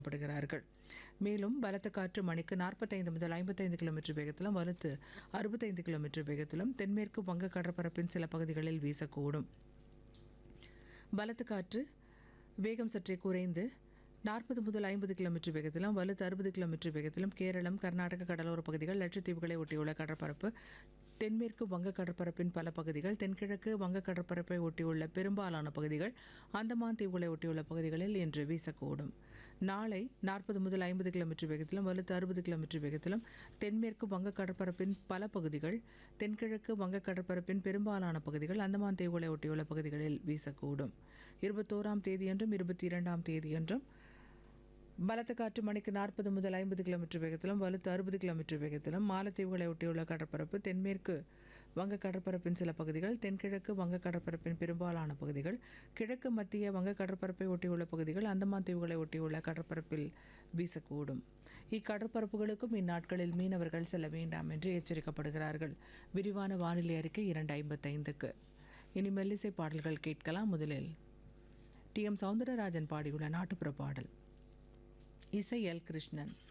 படுகிறார்கள் மேலும் பலத்த காற்று மணிக்கு நாற்பத்தைந்து முதல் ஐம்பத்தைந்து கிலோமீட்டர் வேகத்திலும் வலுத்து அறுபத்தைந்து கிலோமீட்டர் வேகத்திலும் தென்மேற்கு வங்க கடற்பரப்பின் சில பகுதிகளில் வீசக்கூடும் பலத்த காற்று வேகம் சற்றே குறைந்து நாற்பது முதல் ஐம்பது கிலோமீட்டர் வேகத்திலும் வலுத்து அறுபது கிலோமீட்டர் வேகத்திலும் கேரளம் கர்நாடக கடலோர பகுதிகள் லட்சத்தீவுகளை ஒட்டியுள்ள கடற்பரப்பு தென்மேற்கு வங்க கடற்பரப்பின் பல பகுதிகள் தென்கிழக்கு வங்க கடற்பரப்பை ஒட்டியுள்ள பெரும்பாலான பகுதிகள் அந்தமான் தீவுகளை ஒட்டியுள்ள பகுதிகளில் இன்று வீசக்கூடும் நாளை நாற்பது முதல் ஐம்பது கிலோமீட்டர் வேகத்திலும் வலுத்து அறுபது கிலோமீட்டர் வேகத்திலும் தென்மேற்கு வங்க கடற்பரப்பின் பல பகுதிகள் தென்கிழக்கு வங்க கடற்பரப்பின் பெரும்பாலான பகுதிகள் அந்தமான் தீவுகளை ஒட்டியுள்ள பகுதிகளில் வீசக்கூடும் இருபத்தோராம் தேதியன்றும் இருபத்தி இரண்டாம் தேதியன்றும் பலத்த காற்று மணிக்கு நாற்பது முதல் ஐம்பது கிலோமீட்டர் வேகத்திலும் வலுத்து அறுபது கிலோமீட்டர் வேகத்திலும் மாலத்தீவுகளை ஒட்டியுள்ள கடற்பரப்பு தென்மேற்கு வங்க கடற்பரப்பின் சில பகுதிகள் தென்கிழக்கு வங்க கடற்பரப்பின் பெரும்பாலான பகுதிகள் கிழக்கு மத்திய வங்க கடற்பரப்பை ஒட்டியுள்ள பகுதிகள் அந்தமான் தீவுகளை ஒட்டியுள்ள கடற்பரப்பில் வீசக்கூடும் இக்கடற்பரப்புகளுக்கும் இந்நாட்களில் மீனவர்கள் செல்ல வேண்டாம் என்று எச்சரிக்கப்படுகிறார்கள் விரிவான வானிலை அறிக்கை இரண்டு ஐம்பத்தைந்துக்கு இனி மெல்லிசை பாடல்கள் கேட்கலாம் முதலில் டி எம் சவுந்தரராஜன் பாடியுள்ள நாட்டுப்புற பாடல் இசை எல் கிருஷ்ணன்